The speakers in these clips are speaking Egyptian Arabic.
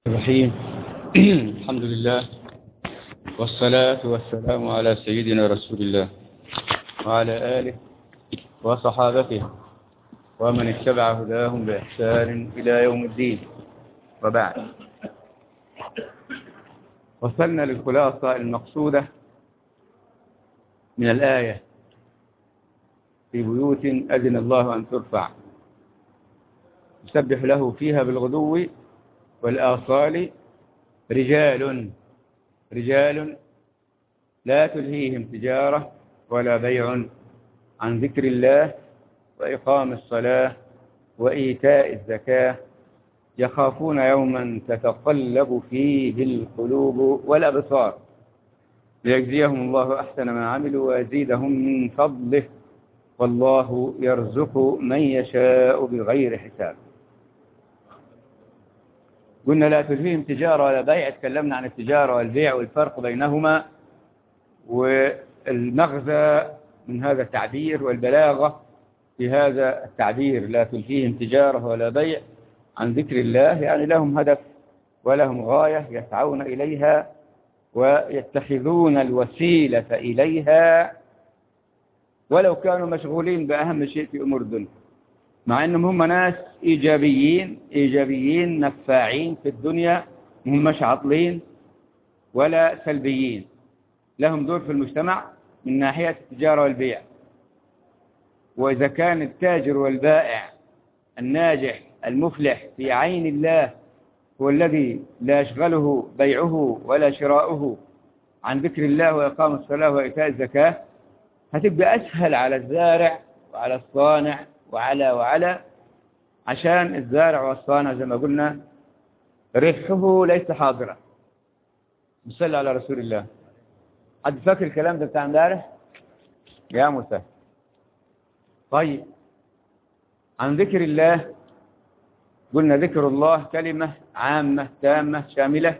الرحيم الحمد لله والصلاة والسلام على سيدنا رسول الله وعلى آله وصحابته ومن اتبع هداهم بإحسان إلى يوم الدين وبعد وصلنا للخلاصة المقصودة من الآية في بيوت أذن الله أن ترفع يسبح له فيها بالغدو والآصال رجال رجال لا تلهيهم تجارة ولا بيع عن ذكر الله وإقام الصلاة وإيتاء الزكاة يخافون يوما تتقلب فيه القلوب والأبصار ليجزيهم الله أحسن ما عملوا ويزيدهم من فضله والله يرزق من يشاء بغير حساب قلنا لا تلهيهم تجارة ولا بيع تكلمنا عن التجارة والبيع والفرق بينهما والمغزى من هذا التعبير والبلاغة في هذا التعبير لا تلهيهم تجارة ولا بيع عن ذكر الله يعني لهم هدف ولهم غاية يسعون إليها ويتخذون الوسيلة إليها ولو كانوا مشغولين بأهم شيء في أمور الدنيا مع أنهم هم ناس إيجابيين إيجابيين نفاعين في الدنيا هم مش عطلين ولا سلبيين لهم دور في المجتمع من ناحية التجارة والبيع وإذا كان التاجر والبائع الناجح المفلح في عين الله هو الذي لا يشغله بيعه ولا شراؤه عن ذكر الله وإقام الصلاة وإيتاء الزكاة هتبقى أسهل على الزارع وعلى الصانع وعلى وعلى عشان الزارع والصانع زي ما قلنا ربحه ليس حاضرا نصلي على رسول الله حد فاكر الكلام ده بتاع امبارح يا موسى طيب عن ذكر الله قلنا ذكر الله كلمة عامة تامة شاملة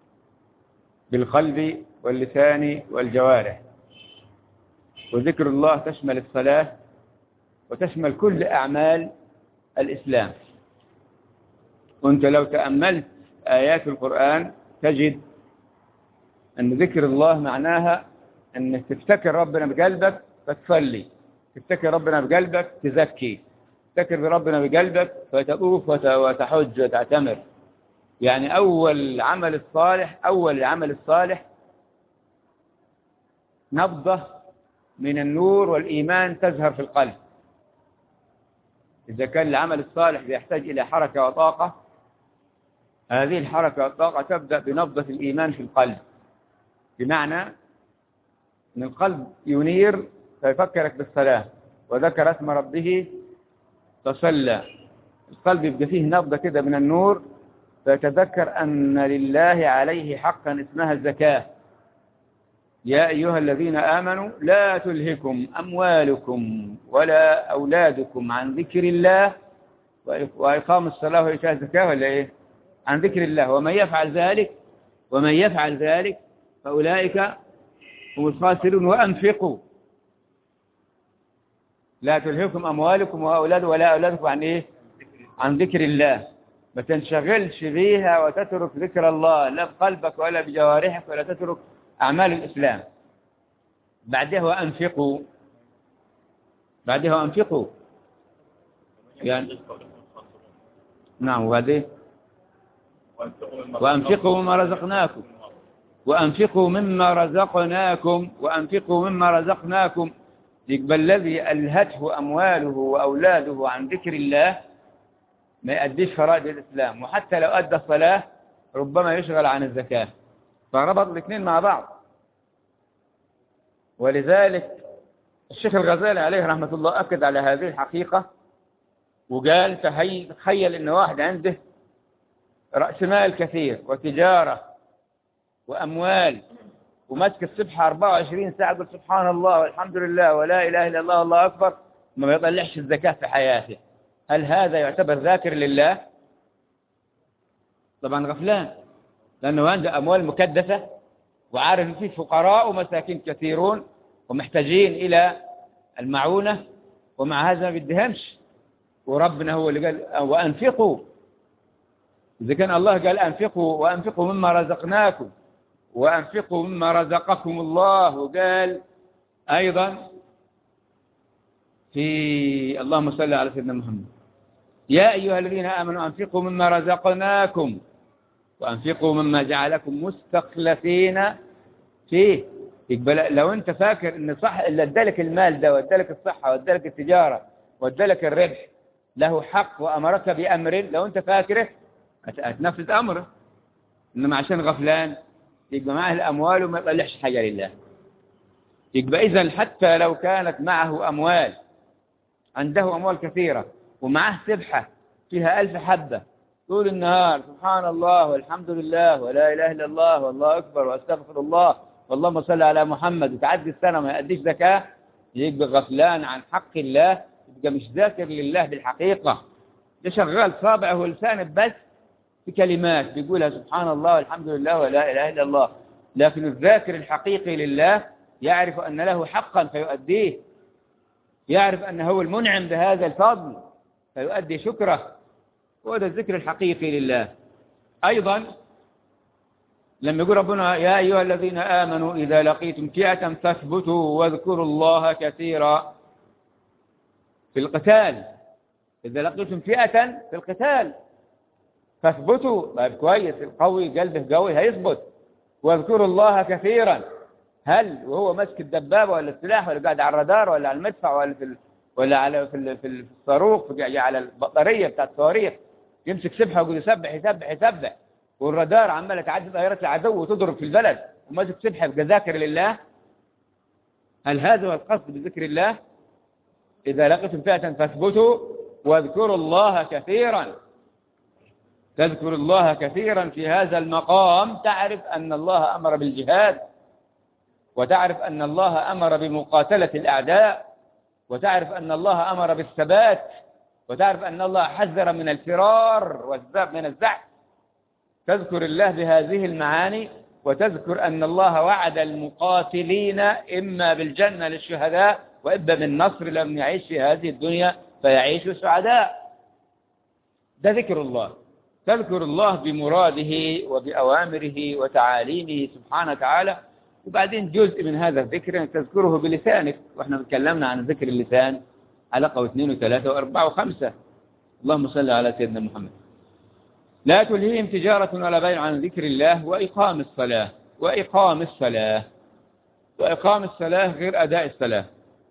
بالقلب واللسان والجوارح وذكر الله تشمل الصلاة وتشمل كل أعمال الإسلام وانت لو تأملت آيات القرآن تجد أن ذكر الله معناها أنك تفتكر ربنا بقلبك فتصلي تفتكر ربنا بقلبك تزكي تفتكر بربنا بقلبك فتطوف وتحج وتعتمر يعني أول عمل الصالح أول العمل الصالح نبضة من النور والإيمان تزهر في القلب إذا كان العمل الصالح يحتاج إلى حركة وطاقة هذه الحركة والطاقة تبدأ بنبضة الإيمان في القلب بمعنى أن القلب ينير فيفكرك بالصلاة وذكر اسم ربه فصلى القلب يبقى فيه نبضة كده من النور فيتذكر أن لله عليه حقا اسمها الزكاة يا أيها الذين آمنوا لا تلهكم أموالكم ولا أولادكم عن ذكر الله وإقام الصلاة وإيتاء الزكاة ولا إيه عن ذكر الله ومن يفعل ذلك ومن يفعل ذلك فأولئك هم الخاسرون وأنفقوا لا تلهكم أموالكم وأولاد ولا أولادكم عن إيه عن ذكر الله ما تنشغلش بيها وتترك ذكر الله لا بقلبك ولا بجوارحك ولا تترك أعمال الإسلام بعدها وأنفقوا بعدها وأنفقوا يعني نعم وبعدين وأنفقوا مما رزقناكم وأنفقوا مما رزقناكم وأنفقوا مما رزقناكم يقبل الذي ألهته أمواله وأولاده عن ذكر الله ما يأديش فرائض الإسلام وحتى لو أدى الصلاة ربما يشغل عن الزكاة فربط الاثنين مع بعض ولذلك الشيخ الغزالي عليه رحمة الله أكد على هذه الحقيقة وقال تخيل أن واحد عنده رأس مال كثير وتجارة وأموال وماسك السبحة 24 ساعة يقول سبحان الله والحمد لله ولا إله إلا الله والله أكبر ما بيطلعش الزكاة في حياته هل هذا يعتبر ذاكر لله طبعا غفلان لأنه عنده أموال مكدسة وعارف ان في فقراء ومساكين كثيرون ومحتاجين إلى المعونة ومع هذا ما بيديهمش وربنا هو اللي قال وأنفقوا إذا كان الله قال أنفقوا وأنفقوا مما رزقناكم وأنفقوا مما رزقكم الله وقال أيضا في اللهم صل على سيدنا محمد يا أيها الذين آمنوا أنفقوا مما رزقناكم وأنفقوا مما جعلكم مستخلفين فيه يقبل لو أنت فاكر أن صح اللي ادالك المال ده وادالك الصحة وادالك التجارة وادالك الربح له حق وأمرك بأمر لو أنت فاكره هتنفذ أمره إنما عشان غفلان يبقى معه الأموال وما يطلعش حاجة لله يبقى إذا حتى لو كانت معه أموال عنده أموال كثيرة ومعه سبحة فيها ألف حبة طول النهار سبحان الله والحمد لله ولا إله إلا الله والله أكبر وأستغفر الله واللهم صل على محمد وتعدي السنة ما يأديش زكاة يبقى غفلان عن حق الله يبقى مش ذاكر لله بالحقيقة ده شغال صابعه ولسانه بس في كلمات بيقولها سبحان الله والحمد لله ولا إله إلا الله لكن الذاكر الحقيقي لله يعرف أن له حقا فيؤديه يعرف أنه هو المنعم بهذا الفضل فيؤدي شكره وهذا الذكر الحقيقي لله أيضا لما يقول ربنا يا أيها الذين آمنوا إذا لقيتم فئة فاثبتوا واذكروا الله كثيرا في القتال إذا لقيتم فئة في القتال فاثبتوا طيب كويس القوي قلبه قوي هيثبت واذكروا الله كثيرا هل وهو ماسك الدبابة ولا السلاح ولا قاعد على الرادار ولا على المدفع ولا في ال... ولا على في, ال... في الصاروخ في... على البطارية بتاعت الصواريخ يمسك سبحة ويقول يسبح يسبح يسبح والرادار عمالة تعدي طائرات العدو وتضرب في البلد وماسك سبحة يبقى ذاكر لله هل هذا هو القصد بذكر الله إذا لقيتم فئة فاثبتوا واذكروا الله كثيرا تذكر الله كثيرا في هذا المقام تعرف أن الله أمر بالجهاد وتعرف أن الله أمر بمقاتلة الأعداء وتعرف أن الله أمر بالثبات وتعرف أن الله حذر من الفرار والذهب من الزحف تذكر الله بهذه المعاني وتذكر أن الله وعد المقاتلين إما بالجنة للشهداء وإما بالنصر لم يعيش في هذه الدنيا فيعيش سعداء ده ذكر الله تذكر الله بمراده وبأوامره وتعاليمه سبحانه وتعالى وبعدين جزء من هذا الذكر أن تذكره بلسانك وإحنا تكلمنا عن ذكر اللسان حلقة واثنين وثلاثة وأربعة وخمسة اللهم صل على سيدنا محمد لا تلهيهم تجارة ولا بيع عن ذكر الله وإقام الصلاة وإقام الصلاة وإقام الصلاة غير أداء الصلاة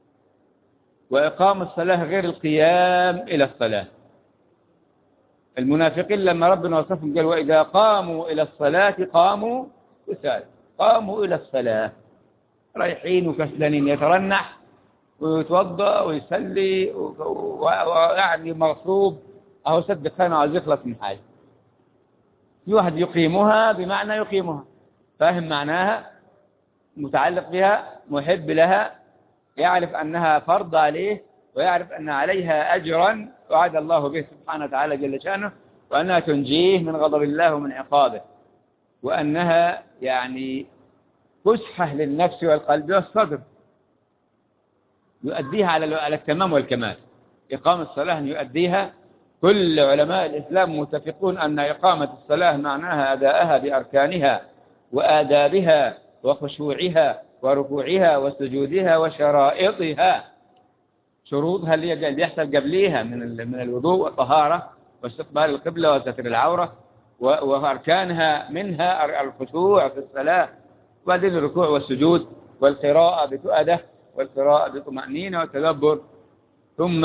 وإقام الصلاة غير القيام إلى الصلاة المنافقين لما ربنا وصفهم قال وإذا قاموا إلى الصلاة قاموا كسال قاموا إلى الصلاة رايحين وكسلانين يترنح ويتوضأ ويصلي ويعني مغصوب أهو سد خانه عايز يخلص من حاجة في واحد يقيمها بمعنى يقيمها فاهم معناها متعلق بها محب لها يعرف أنها فرض عليه ويعرف أن عليها أجرا وعد الله به سبحانه وتعالى جل شأنه وأنها تنجيه من غضب الله ومن عقابه وأنها يعني فسحة للنفس والقلب والصدر يؤديها على على التمام والكمال إقامة الصلاة أن يؤديها كل علماء الإسلام متفقون أن إقامة الصلاة معناها أداءها بأركانها وآدابها وخشوعها وركوعها وسجودها وشرائطها شروطها اللي بيحصل قبليها من من الوضوء والطهارة واستقبال القبلة وستر العورة وأركانها منها الخشوع في الصلاة وبعدين الركوع والسجود والقراءة بتؤدة والقراءة بطمأنينة والتدبر ثم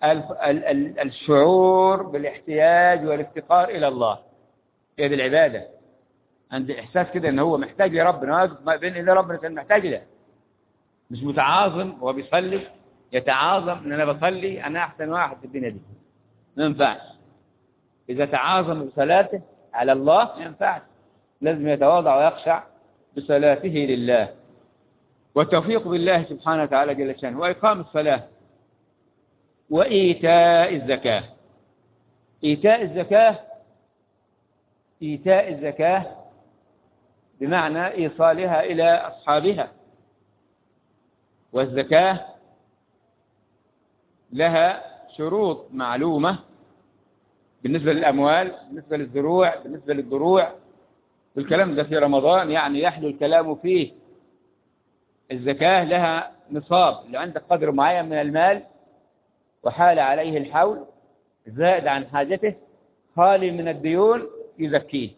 الشعور بالاحتياج والافتقار إلى الله هذه العبادة عندي إحساس كده إن هو محتاج لربنا ما بين إذا ربنا كان محتاج له مش متعاظم وهو بيصلي يتعاظم إن أنا بصلي أنا أحسن واحد في الدنيا دي ما ينفعش إذا تعاظم بصلاته على الله ما ينفعش لازم يتواضع ويخشع بصلاته لله والتوفيق بالله سبحانه وتعالى جل شانه وإقام الصلاة وإيتاء الزكاة إيتاء الزكاة إيتاء الزكاة بمعنى إيصالها إلى أصحابها والزكاة لها شروط معلومة بالنسبة للأموال بالنسبة للزروع بالنسبة للضروع والكلام ده في رمضان يعني يحلو الكلام فيه الزكاة لها نصاب اللي عندك قدر معين من المال وحال عليه الحول زائد عن حاجته خالي من الديون يزكيه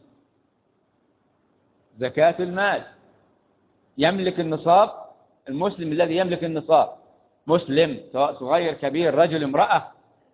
زكاة المال يملك النصاب المسلم الذي يملك النصاب مسلم سواء صغير كبير رجل امرأة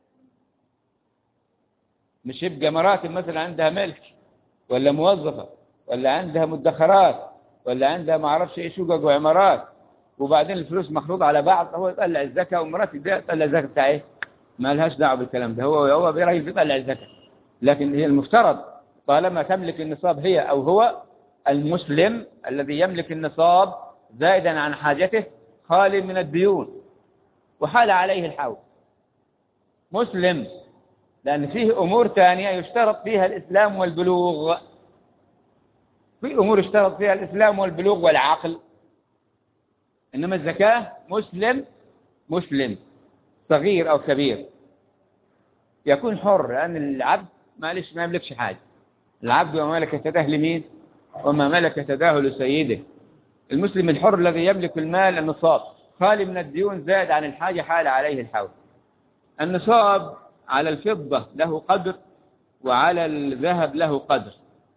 مش يبقى مراتب مثلا عندها ملك ولا موظفة ولا عندها مدخرات ولا عندها ما اعرفش ايه شقق وعمارات وبعدين الفلوس مخلوطة على بعض هو يطلع الزكاة ومراتب دي تطلع الزكاة بتاع ايه ما لهاش دعوه بالكلام ده هو هو برأيه بيطلع الزكاة لكن هي المفترض طالما تملك النصاب هي او هو المسلم الذي يملك النصاب زائدا عن حاجته خالي من الديون وحال عليه الحول مسلم لأن فيه أمور ثانية يشترط فيها الإسلام والبلوغ في أمور يشترط فيها الإسلام والبلوغ والعقل إنما الزكاة مسلم مسلم صغير أو كبير يكون حر لأن العبد معلش ما يملكش حاجة العبد وما ملك يتداه لمين وما ملك يتداه لسيده المسلم الحر الذي يملك المال النصاب خالي من الديون زاد عن الحاجة حال عليه الحول النصاب على الفضة له قدر وعلى الذهب له قدر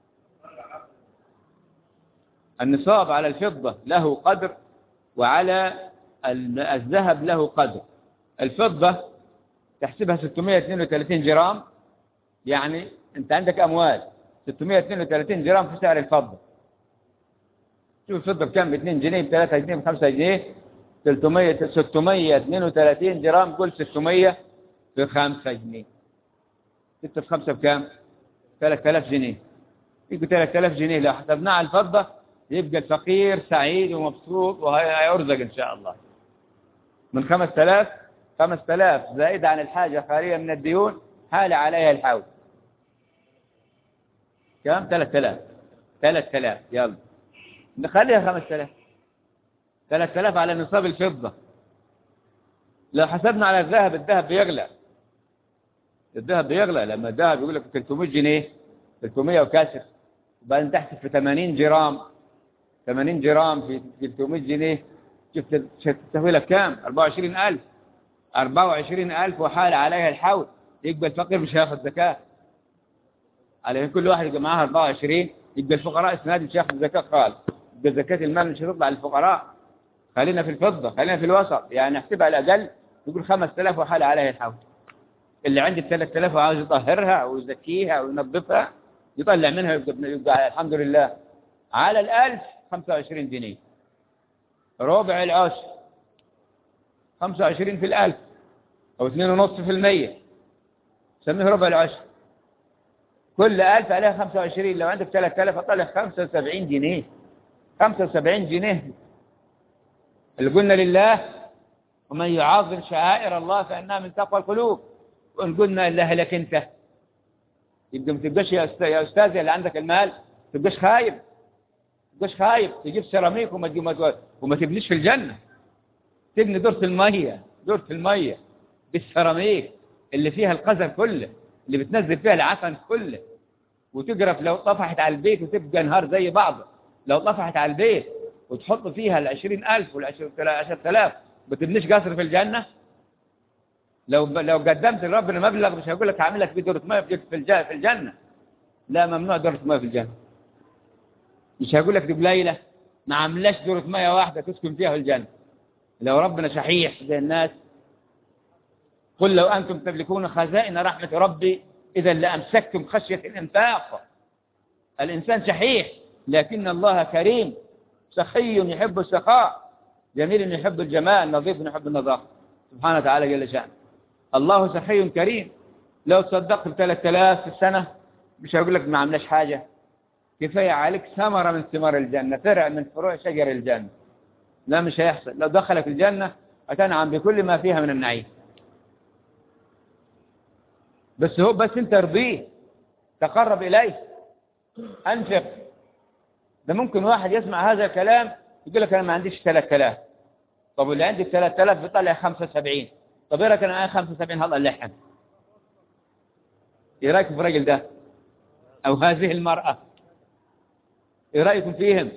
النصاب على الفضة له قدر وعلى الذهب له قدر الفضة تحسبها 632 جرام يعني انت عندك اموال 632 جرام في سعر الفضة شوف الفضة بكم 2 جنيه ب 3 جنيه ب 5 جنيه 300 632 جرام قول 600 في 5 جنيه 6 في 5 بكام 3000 جنيه يبقى 3000 جنيه لو حسبناه على الفضة يبقى الفقير سعيد ومبسوط وهيرزق ان شاء الله من 5000 5000 زائد عن الحاجة خالية من الديون حال عليها الحول كم 3000 3000 يلا نخليها 5000 3000 على نصاب الفضة لو حسبنا على الذهب الذهب بيغلى الذهب بيغلى لما الذهب يقول لك 300 جنيه 300 وكاسر وبعدين تحسب في 80 جرام 80 جرام في 300 جنيه شفت تسوي لك كام 24000 24000 وحال عليها الحول يقبل الفقير مش هياخذ زكاه على كل واحد يبقى معاه 24 يبقى الفقراء السنه مش هياخذ زكاه خالص يبقى زكاه المال مش هتطلع للفقراء خلينا في الفضه خلينا في الوسط يعني احسبها الاقل يقول 5000 وحال عليها الحول اللي عندي 3000 وعاوز يطهرها ويزكيها وينظفها يطلع منها يبقى, يبقى الحمد لله على الألف 25 جنيه ربع العشر 25 في الألف أو 2.5 في المية سميه ربع العشر كل ألف عليها 25 لو عندك 3000 أطلع 75 جنيه 75 جنيه اللي قلنا لله ومن يعظم شعائر الله فإنها من تقوى القلوب وإن قلنا الله لك أنت يبقى ما تبقاش يا أستاذ يا أستاذ اللي عندك المال ما تبقاش خايب ما تبقاش خايب تجيب سيراميك وما تجيب وما تبنيش في الجنة تبني دورة المية دورة المية بالسيراميك اللي فيها القذر كله اللي بتنزل فيها العفن كله وتجرف لو طفحت على البيت وتبقى نهار زي بعض لو طفحت على البيت وتحط فيها العشرين ألف والعشر آلاف ما تبنيش قصر في الجنة لو لو قدمت لربنا مبلغ مش هيقول لك هعمل لك فيه دورة ميه في في الجنة لا ممنوع دورة ميه في الجنة مش هيقول لك دي قليلة ما عملاش دورة ميه واحدة تسكن فيها في الجنة لو ربنا شحيح زي الناس قل لو أنتم تملكون خزائن رحمة ربي إذا لأمسكتم خشية الإنفاق الإنسان شحيح لكن الله كريم سخي يحب السخاء جميل يحب الجمال نظيف يحب النظافة سبحانه وتعالى جل شأنه الله سخي كريم لو تصدقت ب 3000 في السنة مش هقول لك ما عملناش حاجة كفاية عليك ثمرة من ثمار الجنة فرع من فروع شجر الجنة لا مش هيحصل لو دخلك الجنة هتنعم بكل ما فيها من النعيم بس هو بس انت ارضيه تقرب إليه أنفق ده ممكن واحد يسمع هذا الكلام يقول لك أنا ما عنديش 3000 طب واللي عندك 3000 بيطلع 75 طب ايه رايك انا معايا 75 هلا اللحم ايه رايكم في الراجل ده او هذه المراه ايه رايكم فيهم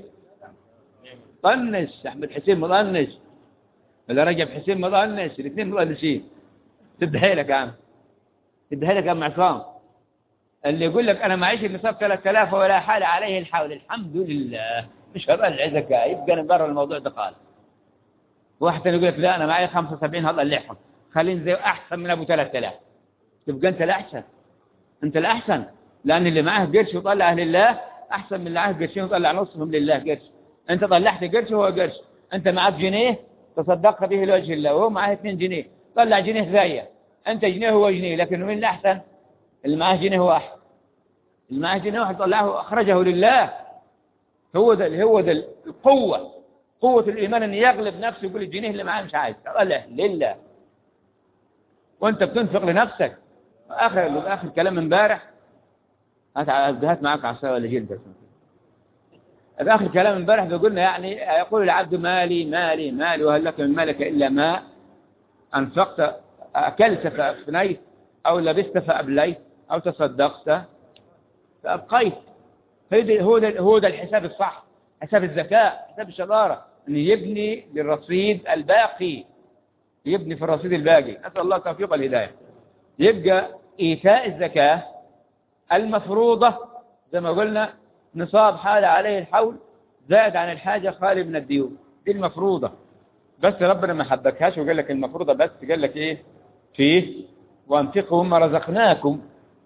طنش احمد حسين مطنش ولا رجب حسين مطنش الاثنين مطنشين تدهي لك يا عم تدهي لك يا عم عصام اللي يقول لك انا معيش النصاب 3000 ولا حال عليه الحول الحمد لله مش هطلع زكاه يبقى انا برا الموضوع ده خالص واحد ثاني يقول لك لا انا معي 75 هطلعهم خليني زي احسن من ابو 3000 تبقى انت الاحسن انت الاحسن لان اللي معاه قرش وطلع لله احسن من اللي معاه قرشين وطلع نصهم لله قرش انت طلعت قرش وهو قرش انت معك جنيه تصدقت به لوجه الله وهو معاه 2 جنيه طلع جنيه زيه انت جنيه هو جنيه لكن مين الاحسن اللي معاه جنيه واحد اللي معاه جنيه واحد طلعه اخرجه لله هو ده هو ده القوه قوه الايمان ان يغلب نفسه يقول الجنيه اللي معاه مش عايز طلع لله وانت بتنفق لنفسك اخر اخر كلام امبارح هات هات معاك عصا ولا جلد اخر كلام امبارح قلنا يعني يقول العبد مالي مالي مالي وهل لك من مالك الا ما انفقت اكلت فافنيت او لبست فابليت او تصدقت فابقيت هو ده هو ده الحساب الصح حساب الذكاء حساب الشطاره ان يبني للرصيد الباقي يبني في الرصيد الباقي نسال الله التوفيق والهدايه يبقى ايتاء الزكاه المفروضه زي ما قلنا نصاب حال عليه الحول زائد عن الحاجه خالي من الديون دي المفروضه بس ربنا ما حبكهاش وقال لك المفروضه بس قال لك ايه فيه وانفقوا مما رزقناكم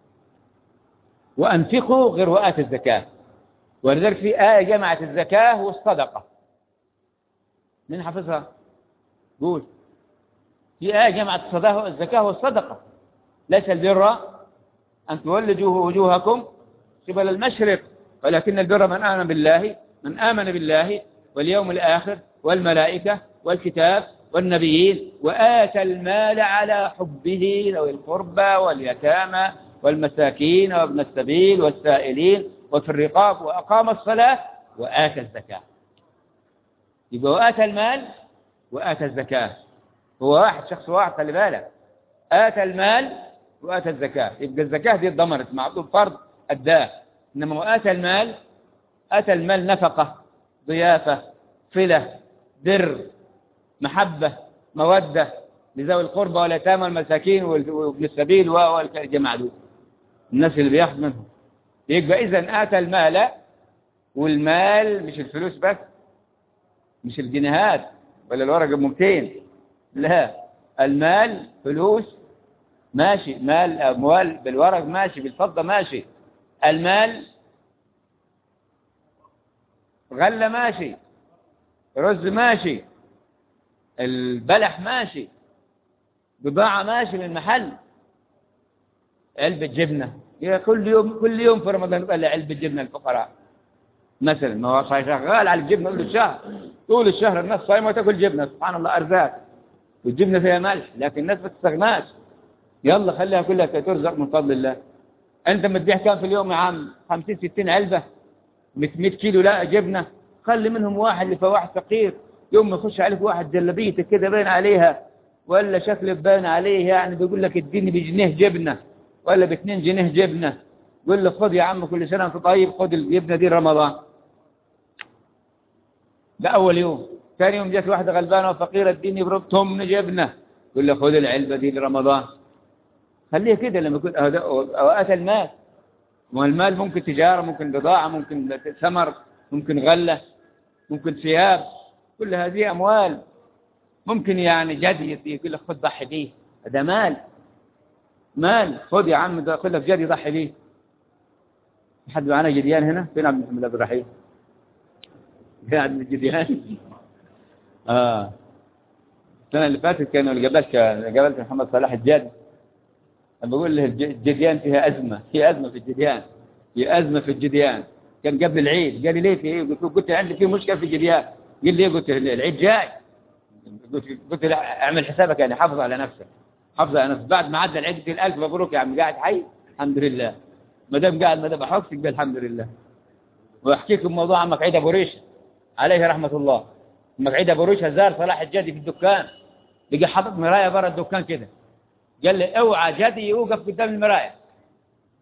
وانفقوا غير وآت الزكاه ولذلك في آية جمعت الزكاة والصدقة من حفظها قول في آية جمعت الزكاة والصدقة ليس البر أن تولجوا وجوهكم قبل المشرق ولكن البر من آمن بالله من آمن بالله واليوم الآخر والملائكة والكتاب والنبيين وآتى المال على حبه ذوي القربى واليتامى والمساكين وابن السبيل والسائلين وفي الرقاب وأقام الصلاة وآتى الزكاة يبقى وآتى المال وآتى الزكاة هو واحد شخص واحد خلي بالك آتى المال وآتى الزكاة يبقى الزكاة دي اتضمنت معطوب فرض أداه إنما وآتى المال آتى المال نفقة ضيافة صلة بر محبة مودة لذوي القربى واليتامى والمساكين وابن السبيل والجماعة دول الناس اللي بياخذ منهم يبقى إذا آتى المال والمال مش الفلوس بس مش الجنيهات ولا الورق بممتين لا المال فلوس ماشي مال أموال بالورق ماشي بالفضة ماشي المال غلة ماشي رز ماشي البلح ماشي بضاعة ماشي من المحل علبة جبنة كل يوم كل يوم في رمضان يبقى لي علبة جبنة للفقراء مثلا ما هو شغال على الجبنة طول الشهر طول الشهر الناس صايمة تاكل جبنة سبحان الله أرزاق والجبنة فيها ملح لكن الناس ما تستغناش يلا خليها كلها ترزق من فضل الله أنت متبيع كام في اليوم يا عم 50 60 علبة 100 كيلو لا جبنة خلي منهم واحد لفواحد فقير يوم ما يخش عليك واحد جلبيتك كده باين عليها ولا شكل باين عليه يعني بيقول لك اديني بجنيه جبنه ولا باثنين جنيه جبنه يقول له خذ يا عم كل سنه انت طيب خذ الجبنه دي رمضان ده اول يوم ثاني يوم جت واحده غلبانه وفقيره اديني بربطهم جبنه يقول له خذ العلبه دي لرمضان خليه كده لما يكون اوقات المال والمال ممكن تجاره ممكن بضاعه ممكن ثمر ممكن غله ممكن ثياب كل هذه أموال ممكن يعني جدي يقول لك خذ ضحي بيه هذا مال مال خذ يا عم ده خذ لك جدي ضحي بيه حد معنا جديان هنا فين عبد محمد عبد الرحيم قاعد من الجديان اه السنة اللي فاتت كانوا اللي قبلت قبلت محمد صلاح الجاد لما بقول له الجديان فيها أزمة في أزمة في الجديان في أزمة في الجديان كان قبل العيد قال لي ليه في ايه قلت عندي في مشكلة في الجديان قال لي قلت العيد جاي قلت قلت لا اعمل حسابك يعني حافظ على نفسك حافظ على نفسك بعد ما عدى العيد قلت الألف مبروك يا عم قاعد حي الحمد لله ما دام قاعد ما دام احوكك قال الحمد لله واحكي لكم موضوع عمك عيد ابو ريشه عليه رحمه الله عمك عيد ابو ريشه زار صلاح الجدي في الدكان لقى حاطط مرايه برا الدكان كده قال لي اوعى جدي يوقف قدام المرايه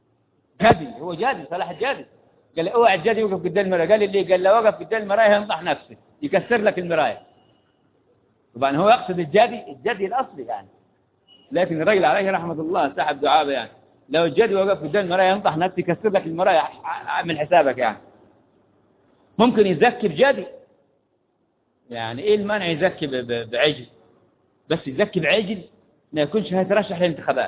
جدي هو جدي صلاح الجدي قال اوعى الجدي يوقف قدام المرايه قال لي قال لو وقف قدام المرايه ينضح نفسه يكسر لك المرايه طبعا هو يقصد الجدي الجدي الاصلي يعني لكن الرجل عليه رحمه الله سحب دعابه يعني لو الجدي وقف قدام المرايه ينضح نفسه يكسر لك المرايه اعمل حسابك يعني ممكن يزكي بجدي يعني ايه المانع يزكي بعجل بس يزكي بعجل ما يكونش هيترشح للانتخابات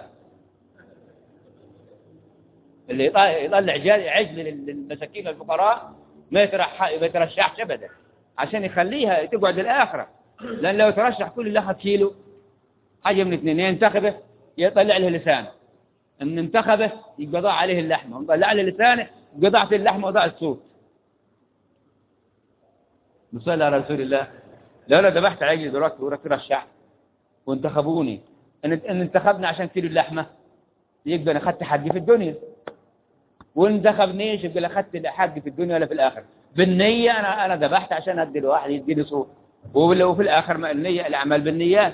اللي يطلع عجل للمساكين الفقراء ما يترشحش ابدا عشان يخليها تقعد الاخره لان لو ترشح كل اللي اخذ كيلو حاجه من اثنين ينتخبه يطلع له لسانه ان انتخبه يقضى عليه اللحمه وطلع له لسانه قضعت اللحمه وضع الصوت نصلي على رسول الله لو انا ذبحت عجل دلوقتي ورحت رشح وانتخبوني ان ان انتخبنا عشان كيلو اللحمه يبقى انا اخذت حقي في الدنيا وانتخبنيش يبقى لا اخذت حقي في الدنيا ولا في الاخره بالنيه انا انا ذبحت عشان ادي لواحد يديني صوت وفي الاخر ما النيه الاعمال بالنيات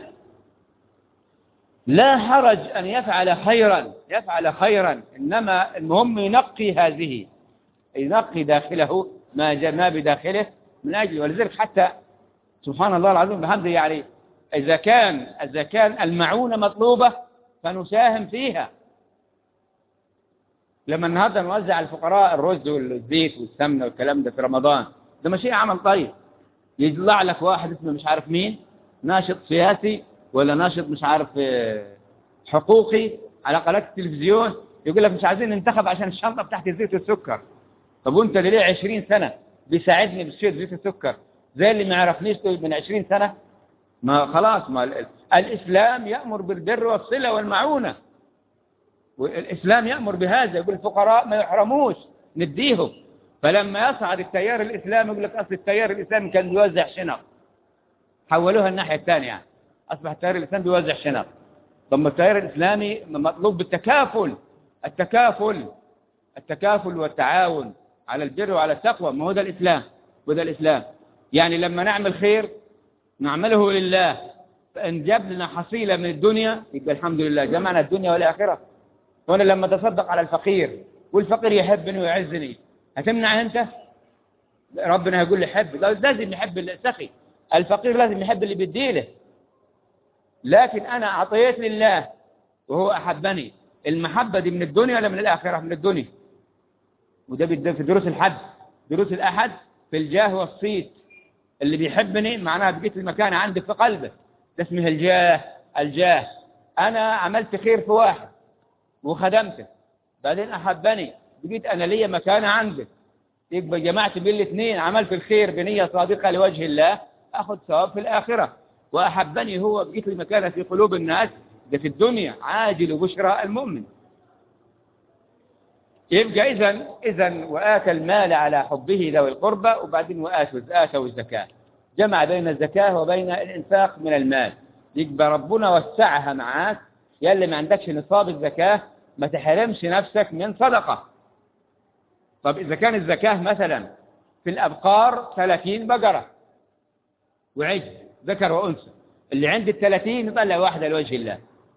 لا حرج ان يفعل خيرا يفعل خيرا انما المهم ينقي هذه ينقي داخله ما ما بداخله من اجل ولذلك حتى سبحان الله العظيم بحمده يعني إذا كان إذا كان المعونة مطلوبة فنساهم فيها لما النهارده نوزع على الفقراء الرز والزيت والسمنة والكلام ده في رمضان ده ماشي عمل طيب يطلع لك واحد اسمه مش عارف مين ناشط سياسي ولا ناشط مش عارف حقوقي على قناة التلفزيون يقول لك مش عايزين ننتخب عشان الشنطة بتاعت الزيت والسكر طب وانت اللي ليه 20 سنة بيساعدني بشيء زيت السكر زي اللي ما يعرفنيش من 20 سنة ما خلاص ما الإسلام يأمر بالبر والصلة والمعونة والإسلام يأمر بهذا يقول الفقراء ما يحرموش نديهم فلما يصعد التيار الإسلامي يقول لك أصل التيار الإسلامي كان بيوزع شنق حولوها الناحية الثانية يعني. أصبح التيار الإسلامي بيوزع شنق ثم التيار الإسلامي مطلوب بالتكافل التكافل التكافل والتعاون على البر وعلى التقوى ما هو ده الإسلام وده الإسلام يعني لما نعمل خير نعمله لله فإن جاب لنا حصيلة من الدنيا يبقى الحمد لله جمعنا الدنيا والآخرة وأنا لما تصدق على الفقير والفقير يحبني ويعزني هتمنع أنت ربنا يقول لي حب لازم يحب السخي الفقير لازم يحب اللي بيديله لكن أنا أعطيت لله وهو أحبني المحبة دي من الدنيا ولا من الآخرة من الدنيا وده في دروس الحد دروس الأحد في الجاه والصيت اللي بيحبني معناها بقيت المكان عندي في قلبه ده اسمه الجاه الجاه أنا عملت خير في واحد وخدمته بعدين أحبني بقيت أنا ليا مكانة عندك يبقى جمعت بين الاثنين عملت الخير بنية صادقة لوجه الله أخذ ثواب في الآخرة وأحبني هو بقيت لي مكانة في قلوب الناس ده في الدنيا عاجل بشرى المؤمن يبقى إذا إذا وآتى المال على حبه ذوي القربى وبعدين وآتوا آتوا الزكاة جمع بين الزكاة وبين الإنفاق من المال يبقى ربنا وسعها معاك يلي ما عندكش نصاب الزكاة ما تحرمش نفسك من صدقة طب إذا كان الزكاة مثلا في الأبقار 30 بقرة وعجل ذكر وأنثى اللي عند الثلاثين يطلع واحدة لوجه الله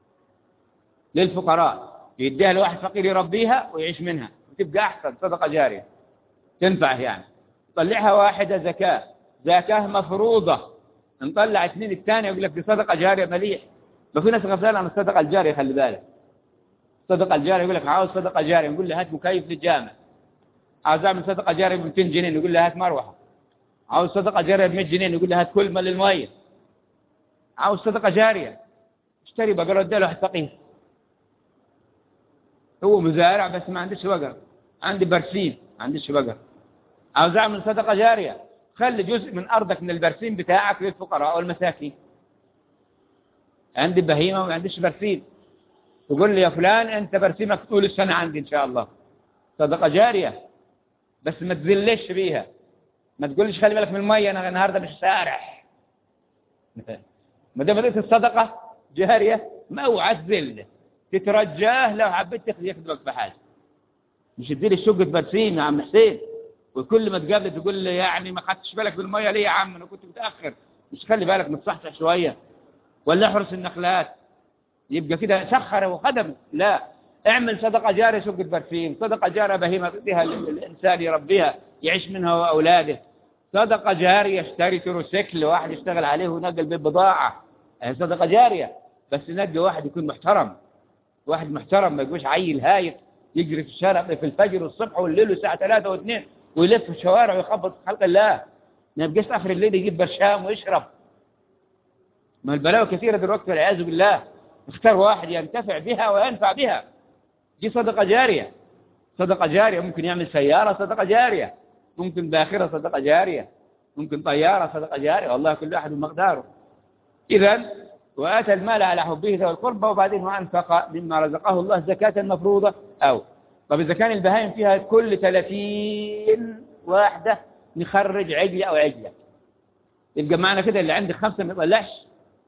للفقراء يديها لواحد فقير يربيها ويعيش منها وتبقى أحسن صدقة جارية تنفع يعني طلعها واحدة زكاة زكاة مفروضة نطلع اثنين الثانية يقول لك دي صدقة جارية مليح ما في ناس غفلان عن الصدقة الجارية خلي بالك الصدقة الجارية يقول لك عاوز صدقة جارية نقول له هات مكيف للجامع عاوز اعمل صدقة جارية ب 200 جنيه نقول له هات مروحة عاوز صدقة جارية ب 100 جنيه نقول له هات كلمة للمية عاوز صدقة جارية اشتري بقرة اديله واحد فقير هو مزارع بس ما عندش بقر عندي برسيم ما عندش بقر عاوز اعمل صدقه جاريه خلي جزء من ارضك من البرسيم بتاعك للفقراء والمساكين عندي بهيمه وما عنديش برسيم تقول لي يا فلان انت برسيمك طول السنه عندي ان شاء الله صدقه جاريه بس ما تذلش بيها ما تقولش خلي بالك من الميه انا النهارده مش سارح ما دام لقيت الصدقه جاريه ما اوعى تذل تترجاه لو حبيت تاخذ يخدمك بحاجه مش تديلي الشقة برسيم يا عم حسين وكل ما تقابله تقول لي يعني ما خدتش بالك بالميه ليه يا عم انا كنت متاخر مش خلي بالك متصحصح شويه ولا احرس النخلات يبقى كده سخر وخدم لا اعمل صدقة جارية سوق البرفين صدقة جارية بهيمة بها الإنسان يربيها يعيش منها وأولاده صدقة جارية اشتري تروسيكل واحد يشتغل عليه ونقل بالبضاعة هي صدقة جارية بس نقي واحد يكون محترم واحد محترم ما يقولش عيل هايف يجري في الشارع في الفجر والصبح والليل الساعة 3 و2 ويلف في الشوارع ويخبط في خلق الله ما يبقاش آخر الليل يجيب برشام ويشرب ما البلاوي كثيرة دلوقتي والعياذ بالله اختار واحد ينتفع بها وينفع بها دي صدقة جارية صدقة جارية ممكن يعمل سيارة صدقة جارية ممكن باخرة صدقة جارية ممكن طيارة صدقة جارية والله كل واحد بمقداره إذا وآتى المال على حبه ذوي القربى وبعدين وأنفق مما رزقه الله زكاة مفروضة أو طب إذا كان البهائم فيها كل 30 واحدة نخرج عجلة أو عجلة يبقى معنا كده اللي عندك خمسة ما يطلعش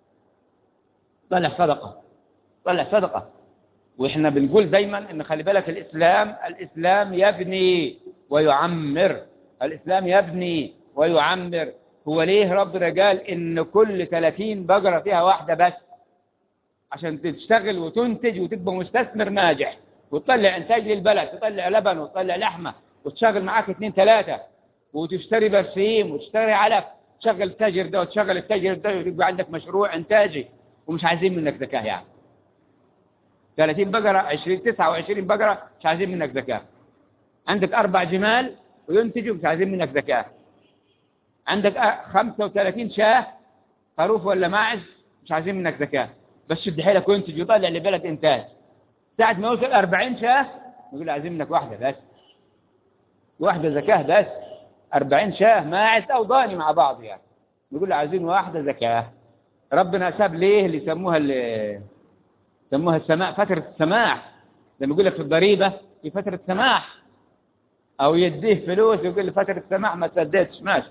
طلع صدقة طلع صدقة وإحنا بنقول دايما إن خلي بالك الإسلام الإسلام يبني ويعمر الإسلام يبني ويعمر هو ليه ربنا قال إن كل 30 بقرة فيها واحدة بس عشان تشتغل وتنتج وتبقى مستثمر ناجح وتطلع إنتاج للبلد تطلع لبن وتطلع لحمة وتشغل معاك اثنين ثلاثة وتشتري برسيم وتشتري علف تشغل التاجر ده وتشغل التاجر ده ويبقى عندك مشروع إنتاجي ومش عايزين منك زكاة يعني 30 بقرة 20 29 بقرة مش عايزين منك زكاة عندك أربع جمال وينتجوا مش عايزين منك زكاة عندك 35 شاه خروف ولا ماعز مش عايزين منك زكاة بس شد حيلك وينتج ويطلع لبلد إنتاج ساعة ما يوصل 40 شاه يقول عايزين منك واحدة بس واحدة زكاة بس 40 شاه ماعز أو ضاني مع بعض يعني يقول عايزين واحدة زكاة ربنا ساب ليه اللي يسموها اللي يسموها السماع فترة السماح لما يقول لك في الضريبة في فترة سماح أو يديه فلوس يقول لي فترة سماح ما تسددش ماشي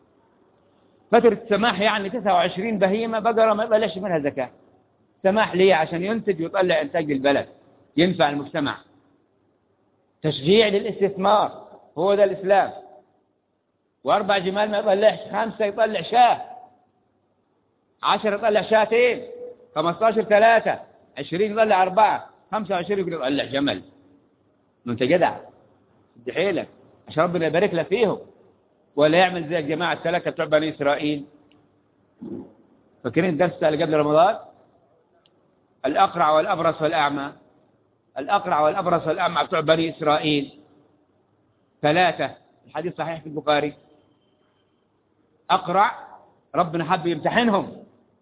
فترة سماح يعني 29 بهيمة بقرة ما يطلعش منها زكاة سماح ليه عشان ينتج ويطلع إنتاج للبلد ينفع المجتمع تشجيع للاستثمار هو ده الإسلام وأربع جمال ما يطلعش خمسة يطلع شاه عشرة يطلع شاتين خمستاشر ثلاثة عشرين يطلع أربعة خمسة وعشرين يقول يطلع جمل ما أنت جدع دي حيلك عشان ربنا يبارك لك فيهم ولا يعمل زي الجماعة الثلاثة بتوع بني إسرائيل فاكرين الدرس اللي قبل رمضان الأقرع والأبرص والأعمى الأقرع والأبرص والأعمى بتوع بني إسرائيل ثلاثة الحديث صحيح في البخاري أقرع ربنا حب يمتحنهم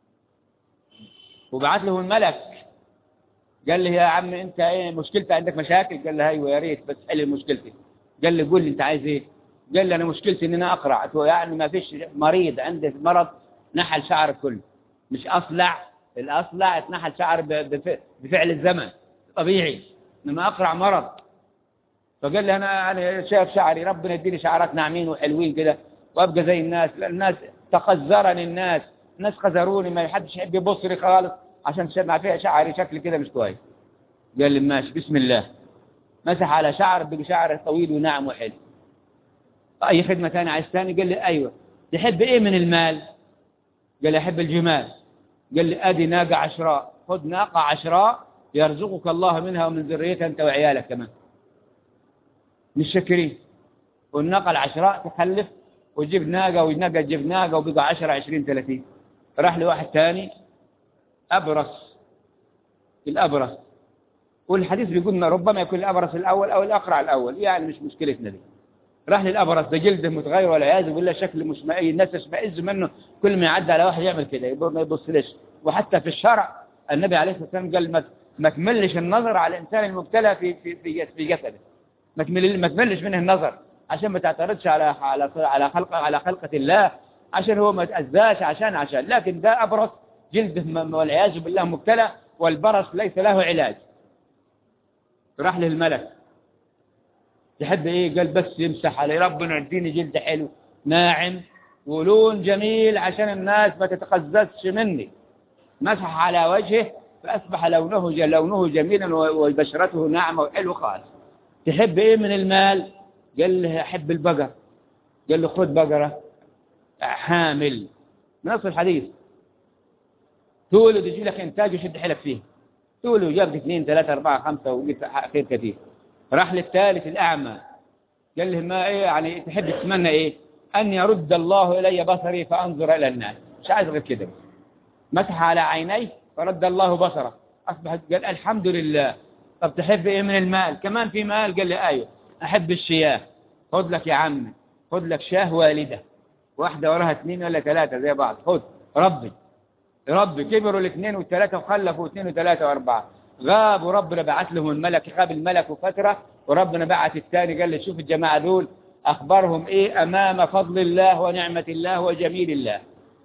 وبعت له الملك قال لي يا عم انت ايه مشكلتك عندك مشاكل قال له ايوه يا ريت بس حل مشكلتي قال لي قول لي انت عايز ايه قال لي انا مشكلتي ان انا اقرع قلت له يعني ما فيش مريض عنده مرض نحل شعر كله مش اصلع الاصلع اتنحل شعر بفعل الزمن طبيعي انما اقرع مرض فقال لي انا انا شايف شعري ربنا يديني شعرات ناعمين وحلوين كده وابقى زي الناس الناس تقذرني الناس الناس قذروني ما حدش يحب يبص لي خالص عشان ما فيها شعري شكل كده مش كويس قال لي ماشي بسم الله مسح على شعر بقى شعر طويل وناعم وحلو اي خدمه ثانيه عايز ثاني قال لي ايوه تحب ايه من المال قال لي احب الجمال قال لي ادي ناقه عشراء خذ ناقه عشراء يرزقك الله منها ومن ذريتك انت وعيالك كمان مش شاكرين والناقه العشراء تخلف وتجيب ناقه وناقه تجيب ناقه وبقى 10 20 30 راح لواحد ثاني ابرص الابرص والحديث بيقول ان ربما يكون الابرص الاول او الاقرع الاول يعني مش مشكلتنا دي راح للابرص ده جلده متغير والعياذ بالله شكل مش مائي الناس تشمئز منه كل ما يعدي على واحد يعمل كده ما يبصلش وحتى في الشرع النبي عليه الصلاه والسلام قال ما ما تملش النظر على الانسان المبتلى في في في في جسده ما تمل ما تملش منه النظر عشان ما تعترضش على على على خلق على خلقه الله عشان هو ما تأذاش عشان عشان لكن ده أبرص جلده والعياذ بالله مبتلى والبرص ليس له علاج راح له الملك تحب ايه قال بس يمسح علي ربنا يديني جلد حلو ناعم ولون جميل عشان الناس ما تتقززش مني مسح على وجهه فأصبح لونه لونه جميلا وبشرته ناعمة وحلو خالص تحب ايه من المال قال له احب البقر قال له خذ بقرة حامل نص الحديث تولد يجي لك انتاج ويشد حيلك فيه تقول له جابت اثنين ثلاثة أربعة خمسة وجبت خير كثير راح للثالث الأعمى قال له ما إيه يعني تحب تتمنى إيه أن يرد الله إلي بصري فأنظر إلى الناس مش عايز غير كده مسح على عينيه فرد الله بصره أصبح قال الحمد لله طب تحب إيه من المال كمان في مال قال لي أيوه أحب الشياه خذ لك يا عمي خذ لك شاه والدة واحدة وراها اثنين ولا ثلاثة زي بعض خذ ربي ربي كبروا الاثنين والثلاثة وخلفوا اثنين وثلاثة واربعة غاب وربنا بعث لهم الملك غاب الملك فترة وربنا بعث الثاني قال لي شوف الجماعة دول أخبرهم إيه أمام فضل الله ونعمة الله وجميل الله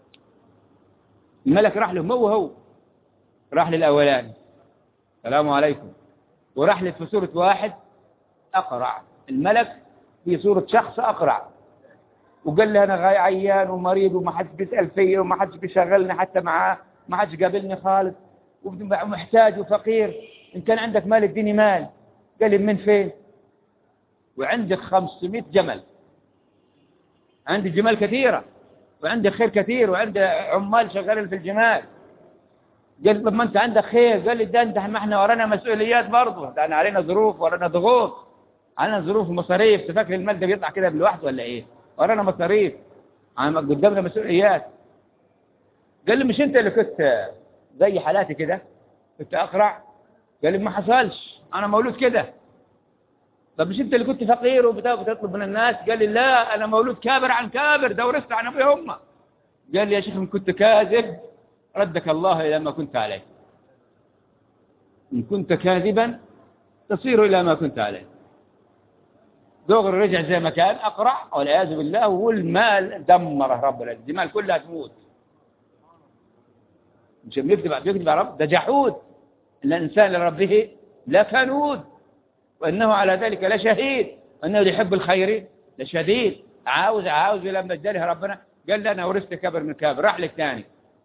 الملك راح لهم هو هو راح للأولاني السلام عليكم وراح في صورة واحد أقرع الملك في صورة شخص أقرع وقال لي أنا غاي عيان ومريض وما حدش بيسأل فيا وما حدش بيشغلني حتى معاه ما حدش قابلني خالص ومحتاج وفقير إن كان عندك مال اديني مال قال لي من فين وعندك 500 جمل عندي جمال كثيرة وعندي خير كثير وعندي عمال شغالين في الجمال قال طب ما انت عندك خير قال لي ده انت ما احنا ورانا مسؤوليات برضه ده علينا ظروف ورانا ضغوط علينا ظروف ومصاريف تفكر المال ده بيطلع كده بالوحده ولا ايه ورانا مصاريف قدامنا مسؤوليات قال لي مش انت اللي كنت زي حالاتي كده كنت اقرع قال لي ما حصلش انا مولود كده طب مش انت اللي كنت فقير وبتطلب من الناس قال لي لا انا مولود كابر عن كابر ده ورثت عن ابوي هم قال لي يا شيخ ان كنت كاذب ردك الله الى ما كنت عليه ان كنت كاذبا تصير الى ما كنت عليه دغري رجع زي ما كان اقرع والعياذ بالله والمال دمره ربنا الجمال كلها تموت مش بيكذب بيكذب على رب ده جحود ان الانسان لربه لكنود وانه على ذلك لشهيد وانه يحب الخير لشديد عاوز عاوز لما اداله ربنا قال لي انا ورثت كبر من كبر راح للثاني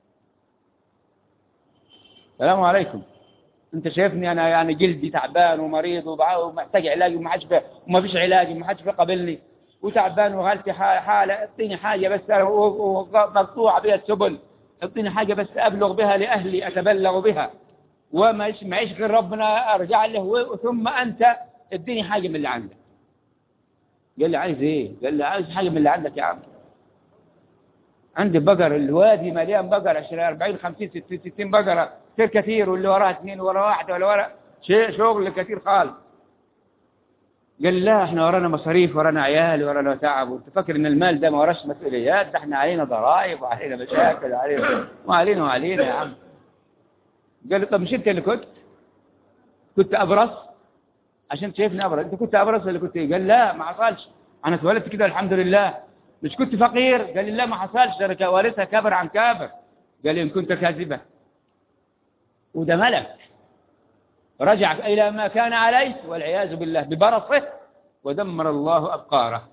السلام عليكم انت شايفني انا يعني جلدي تعبان ومريض ومحتاج علاج وما حدش وما فيش علاج وما حدش بيقابلني وتعبان وغالتي حاله اعطيني حاجه بس مقطوعه بها السبل اعطيني حاجه بس ابلغ بها لاهلي اتبلغ بها وما معيش غير ربنا ارجع له ثم انت اديني حاجه من اللي عندك قال لي عايز ايه قال لي عايز حاجه من اللي عندك يا عم عندي بقر الوادي مليان بقر 20 40 50 60 60 بقره كثير كثير واللي وراها اثنين ورا واحده ولا ورا شيء شغل كثير خالص قال لا احنا ورانا مصاريف ورانا عيال ورانا تعب وانت فاكر ان المال ده ما وراش مسؤوليات ده احنا علينا ضرائب وعلينا مشاكل وعلينا وعلينا وعلينا يا عم قال لي طب مش انت اللي كنت كنت ابرص عشان شايفني ابرص انت كنت ابرص ولا كنت قال لا ما حصلش انا اتولدت كده الحمد لله مش كنت فقير قال لي لا ما حصلش انا وارثها كابر عن كابر قال لي ان كنت كاذبا وده ملك رجع إلى ما كان عليه والعياذ بالله ببرصه ودمر الله أبقاره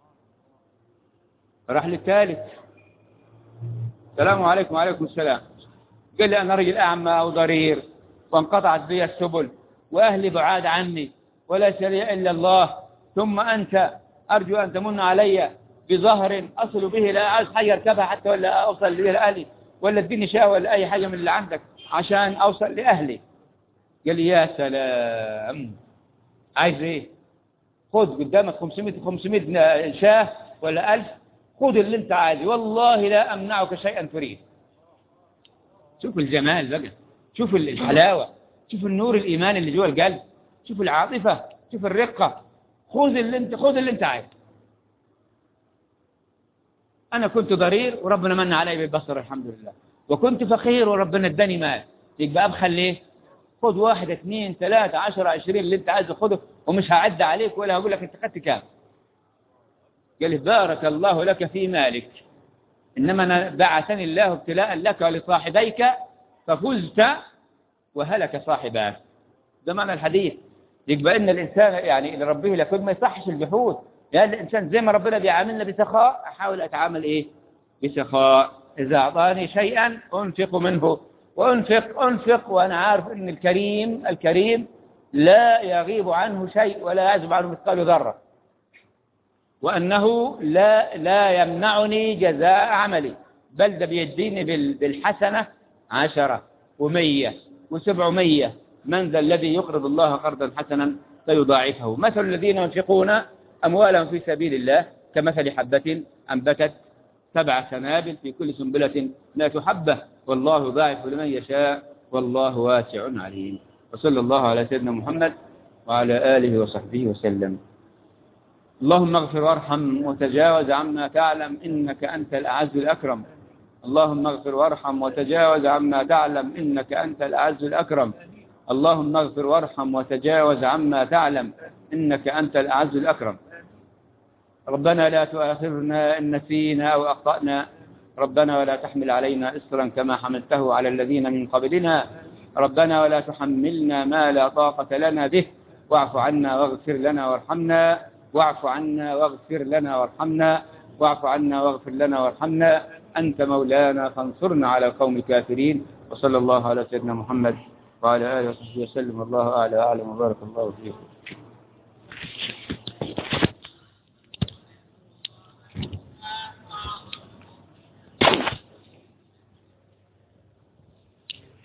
راح للثالث السلام عليكم وعليكم السلام قال لي أنا رجل أعمى وضرير وانقطعت بي السبل وأهلي بعاد عني وليس لي إلا الله ثم أنت أرجو أن تمن علي بظهر أصل به لا أعز حاجة أركبها حتى ولا أوصل به لأهلي ولا اديني شاة ولا أي حاجة من اللي عندك عشان أوصل لأهلي قال لي يا سلام عايز ايه خذ قدامك 500 500 شاه ولا 1000 خذ اللي انت عايزه والله لا امنعك شيئا تريد شوف الجمال بقى شوف الحلاوه شوف النور الايمان اللي جوه القلب شوف العاطفه شوف الرقه خذ اللي انت خذ اللي انت عايزه انا كنت ضرير وربنا من علي بالبصر الحمد لله وكنت فقير وربنا اداني مال يبقى ابخل ليه خذ واحد اثنين ثلاثة عشرة عشرين اللي انت عايزه خذه ومش هعد عليك ولا هقول لك انت خدت كام قال لي بارك الله لك في مالك إنما بعثني الله ابتلاء لك ولصاحبيك ففزت وهلك صاحباك ده معنى الحديث يبقى ان الانسان يعني لربه لكن ما يصحش الجحود يعني الانسان زي ما ربنا بيعاملنا بسخاء احاول اتعامل ايه بسخاء اذا اعطاني شيئا انفق منه وانفق انفق وانا عارف ان الكريم الكريم لا يغيب عنه شيء ولا يعزب عنه مثقال ذره وانه لا لا يمنعني جزاء عملي بل ده بيديني بالحسنه عشرة ومية وسبعمية من ذا الذي يقرض الله قرضا حسنا فيضاعفه مثل الذين ينفقون أموالهم في سبيل الله كمثل حبة أنبتت سبع سنابل في كل سنبلة مئة حبة والله ضاعف لمن يشاء والله واسع عليم وصلى الله على سيدنا محمد وعلى آله وصحبه وسلم اللهم اغفر وارحم وتجاوز عما تعلم إنك أنت الأعز الأكرم اللهم اغفر وارحم وتجاوز عما تعلم إنك أنت الأعز الأكرم اللهم اغفر وارحم وتجاوز عما تعلم إنك أنت الأعز الأكرم ربنا لا تؤاخذنا إن نسينا أو أخطأنا ربنا ولا تحمل علينا إصرا كما حملته على الذين من قبلنا ربنا ولا تحملنا ما لا طاقة لنا به واعف عنا واغفر لنا وارحمنا واعف عنا واغفر لنا وارحمنا واعف عنا واغفر لنا وارحمنا أنت مولانا فانصرنا على القوم الكافرين وصلى الله على سيدنا محمد وعلى آله وصحبه وسلم والله أعلى وأعلم وبارك الله فيكم